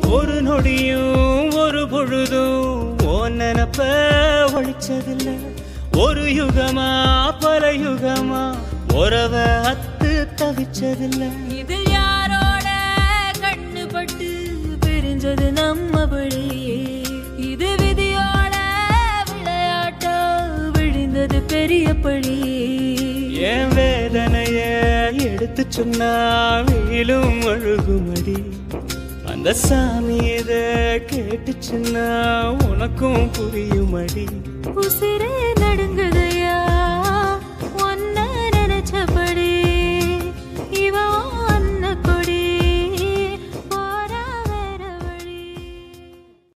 ஒரு நொடியும் ஒரு பொழுதும் ஓ நினப்ப ஒழிச்சதில்ல ஒரு யுகமா பல யுகமா உறவ அத்து தவிச்சதில்ல இதில் யாரோட கண்ணு பட்டு பிரிஞ்சது நம்ம வழியே இது விதியோட விளையாட்டா விழுந்தது பெரிய பழியே என் வேதனைய எடுத்து சொன்னா வெயிலும் அழுகுமடி அந்த சாமி இத கேட்டுச்சுன்னா உனக்கும் புரியுமடி உசிரே நடுங்குது